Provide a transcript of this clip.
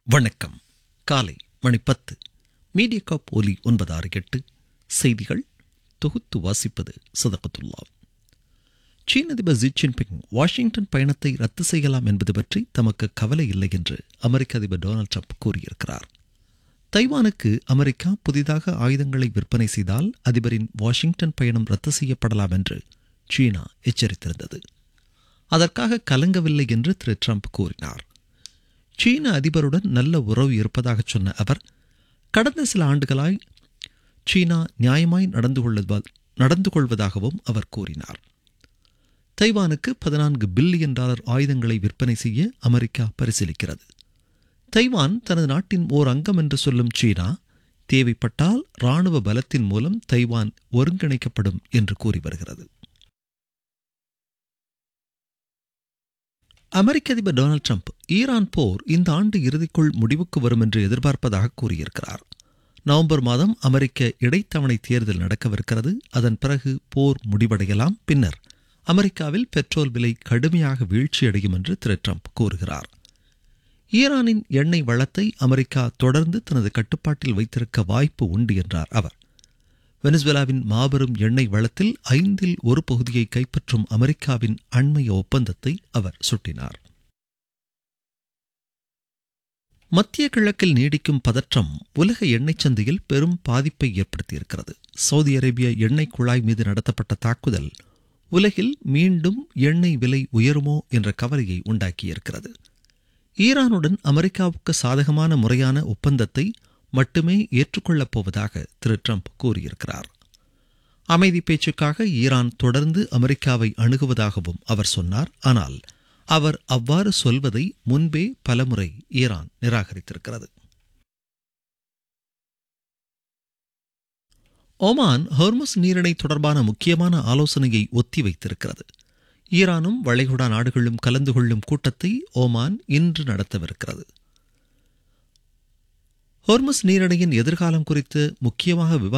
வணக்கம் காலை மணி பத்து மீடியா ஒலி ஒன்பது ஆறு எட்டு செய்திகள் தொகுத்து வாசிப்பது சதகத்துல்லா சீன அதிபர் ஜி ஜின்பிங் வாஷிங்டன் பயணத்தை ரத்து செய்யலாம் என்பது பற்றி தமக்கு கவலை இல்லை என்று அமெரிக்க அதிபர் டொனால்ட் ட்ரம்ப் கூறியிருக்கிறார் தைவானுக்கு அமெரிக்கா புதிதாக ஆயுதங்களை விற்பனை செய்தால் அதிபரின் வாஷிங்டன் பயணம் ரத்து செய்யப்படலாம் என்று சீனா எச்சரித்திருந்தது அதற்காக கலங்கவில்லை என்று திரு ட்ரம்ப் கூறினார் சீன அதிபருடன் நல்ல உறவு இருப்பதாக சொன்ன அவர் கடந்த சில ஆண்டுகளாய் சீனா நியாயமாய் நடந்து கொள்வதா நடந்து கொள்வதாகவும் அவர் கூறினார் தைவானுக்கு பதினான்கு பில்லியன் டாலர் ஆயுதங்களை விற்பனை செய்ய அமெரிக்கா பரிசீலிக்கிறது தைவான் தனது நாட்டின் ஓர் அங்கம் என்று சொல்லும் சீனா தேவைப்பட்டால் ராணுவ பலத்தின் மூலம் தைவான் ஒருங்கிணைக்கப்படும் என்று கூறி வருகிறது அமெரிக்க அதிபர் டொனால்ட் ட்ரம்ப் ஈரான் போர் இந்த ஆண்டு இறுதிக்குள் முடிவுக்கு வரும் என்று எதிர்பார்ப்பதாக கூறியிருக்கிறார் நவம்பர் மாதம் அமெரிக்க இடைத்தவணை தேர்தல் நடக்கவிருக்கிறது அதன் பிறகு போர் முடிவடையலாம் பின்னர் அமெரிக்காவில் பெட்ரோல் விலை கடுமையாக வீழ்ச்சியடையும் என்று திரு ட்ரம்ப் கூறுகிறார் ஈரானின் எண்ணெய் வளத்தை அமெரிக்கா தொடர்ந்து தனது கட்டுப்பாட்டில் வைத்திருக்க வாய்ப்பு உண்டு என்றார் அவர் வெனிசுவேலாவின் மாபெரும் எண்ணெய் வளத்தில் ஐந்தில் ஒரு பகுதியை கைப்பற்றும் அமெரிக்காவின் அண்மைய ஒப்பந்தத்தை அவர் சுட்டினார் மத்திய கிழக்கில் நீடிக்கும் பதற்றம் உலக எண்ணெய் சந்தையில் பெரும் பாதிப்பை ஏற்படுத்தியிருக்கிறது சவுதி அரேபிய எண்ணெய் குழாய் மீது நடத்தப்பட்ட தாக்குதல் உலகில் மீண்டும் எண்ணெய் விலை உயருமோ என்ற கவலையை உண்டாக்கியிருக்கிறது ஈரானுடன் அமெரிக்காவுக்கு சாதகமான முறையான ஒப்பந்தத்தை மட்டுமே ஏற்றுக்கொள்ளப் போவதாக திரு ட்ரம்ப் கூறியிருக்கிறார் அமைதி பேச்சுக்காக ஈரான் தொடர்ந்து அமெரிக்காவை அணுகுவதாகவும் அவர் சொன்னார் ஆனால் அவர் அவ்வாறு சொல்வதை முன்பே பலமுறை ஈரான் நிராகரித்திருக்கிறது ஒமான் ஹொர்முஸ் நீரிணை தொடர்பான முக்கியமான ஆலோசனையை ஒத்திவைத்திருக்கிறது ஈரானும் வளைகுடா நாடுகளும் கலந்து கொள்ளும் கூட்டத்தை ஓமான் இன்று நடத்தவிருக்கிறது ஹொர்மஸ் நீரிணையின் எதிர்காலம் குறித்து முக்கியமாக விவாத